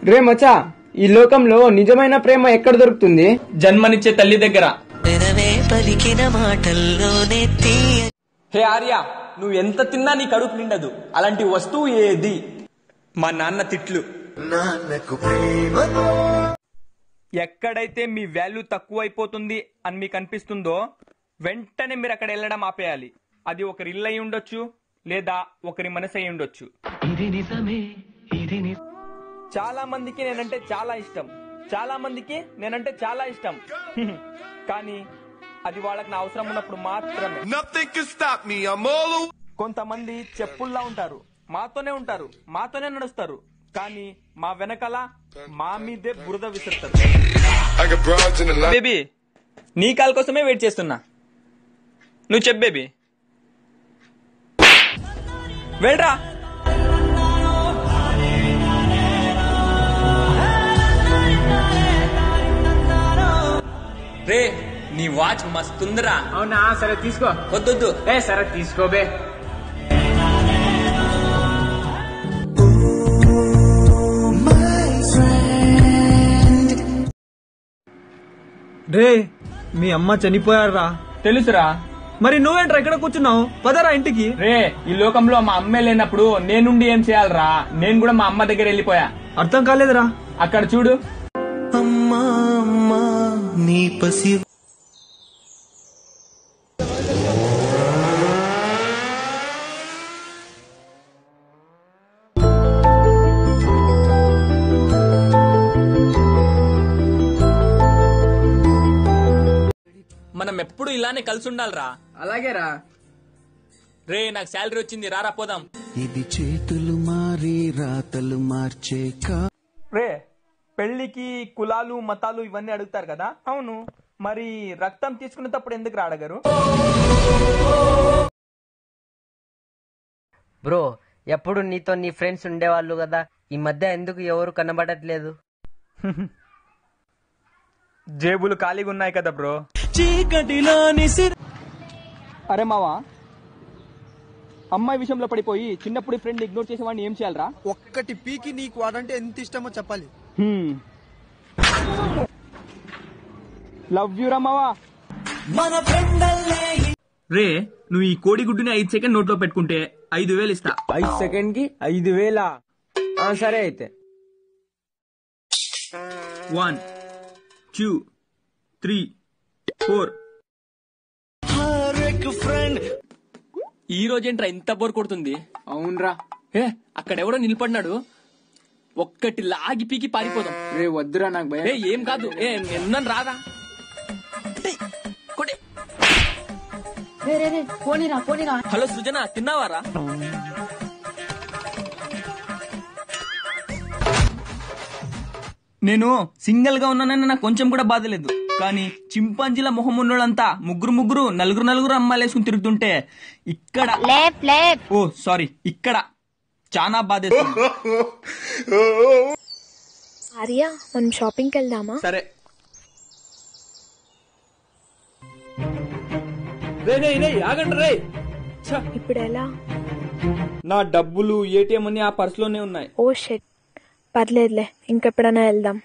రే మచా ఈ లోకంలో నిజమైన ప్రేమ ఎక్కడ దొరుకుతుంది జన్మనిచ్చే తల్లి దగ్గర వెనవే పలికిన మాటల్లోనే తీయ హే ఆర్య నువ్వు ఎంత తిన్నా నీ కడుపు నిండదు అలాంటి వస్తువు ఏది మా నాన్న తిట్లు ఎక్కడైతే మీ వాల్యూ తక్కువ అయిపోతుంది అని మీకు అనిపిస్తుందో వెంటనే మీరు అక్కడ వెళ్ళడం ఆపేయాలి అది ఒకరి ఇల్లు అయి ఉండొచ్చు లేదా ఒకరి మనసు అయి ఉండొచ్చు చాలా మందికి నేనంటే చాలా ఇష్టం చాలా మందికి నేనంటే చాలా ఇష్టం కానీ అది వాళ్ళకి నా అవసరం ఉన్నప్పుడు మాత్రమే Nothing can stop me. I'm all the కొంతమంది చెప్పుల్లా ఉంటారు మాతోనే ఉంటారు మాతోనే నడుస్తారు కానీ మా వెనకాల మా మీదే బురద విసురుతారు I got broads in the line. Baby నీ కాల్ కోసమే వెయిట్ చేస్తున్నా నువ్వు చెప్పు బేబీ వెళ్ళరా రే నీ వాచ్ మస్తుందిరా అవునా సరే తీసుకో వద్దొద్దు ఏ సరే తీసుకోబే రే మీ అమ్మ చనిపోయారా తెలుసురా మరి నువ్వేంట్రా ఇక్కడ కూర్చున్నావు పదరా ఇంటికి రే ఈ లోకంలో మా అమ్మే లేనప్పుడు నేనుండి ఏం చేయాలరా నేను కూడా మా అమ్మ దగ్గర వెళ్ళిపోయా అర్థం కాలేదురా అక్కడ చూడు అమ్మా అమ్మా నీ పసి మనం ఎప్పుడు ఇలానే కలిసి ఉండాలిరా అలాగేరా రే నాకు శాలరీ వచ్చింది రారా పోదాం ఇది చేతులు మారి రాతలు మార్చే కా రే పెళ్లికి కులాలు మతాలు ఇవన్నీ అడుగుతారు కదా అవును మరి రక్తం తీసుకునేటప్పుడు ఎందుకు రాడగారు బ్రో ఎప్పుడు నీతో నీ ఫ్రెండ్స్ ఉండేవాళ్ళు కదా ఈ మధ్య ఎందుకు ఎవరు కనబడట్లేదు జేబులు ఖాళీగా ఉన్నాయి కదా బ్రో చీకటిలోని సిరి అరే మావా అమ్మాయి విషయంలో పడిపోయి చిన్నప్పుడు ఫ్రెండ్ ఇగ్నోర్ చేసేవాడిని ఏం చేయాలరా ఒక్కటి పీకి నీకు వాడంటే ఎంత ఇష్టమో చెప్పాలి లవ్ యూ రా మావా మన ఫ్రెండల్లే రే నువ్వు ఈ కోడిగుడ్డుని ఐదు సెకండ్ నోట్లో పెట్టుకుంటే ఐదు వేలు ఇస్తా ఐదు సెకండ్ కి ఐదు వేల సరే అయితే one two three four friend ఈ రోజేంట్రా ఇంత బోర్ కొడుతుంది అవునరా ఏ అక్కడెవడో నిలబడినాడు ఒక్కటి లాగి పీకి పారిపోదాం రే వద్దురా నాకు ఏ భయం ఏం కాదు ఏ ఎన్నని రాదా కొట్టే. హలో సృజన తిన్నావారా నేను సింగిల్ గా ఉన్నానని నాకు కొంచెం కూడా బాధ లేదు కానీ చింపాంజీల మొహం ఉన్నోళ్ళంతా ముగ్గురు ముగ్గురు నలుగురు నలుగురు అమ్మాయిలు వేసుకుని తిరుగుతుంటే ఇక్కడ ఓ సారీ ఇక్కడ చాలా బాధేస్తుంది ఆర్య మనం షాపింగ్కి వెళ్దామా సరే ఆగండి రే ఇప్పుడు ఎలా నా డబ్బులు ఏటీఎం అని ఆ పర్సులోనే ఉన్నాయి ఓ షెట్ పర్లేదులే ఇంకెప్పుడైనా వెళ్దాం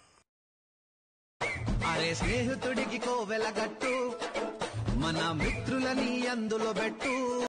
అరే స్నేహితుడికి కోవెలగట్టు మన మిత్రులని అందులో పెట్టు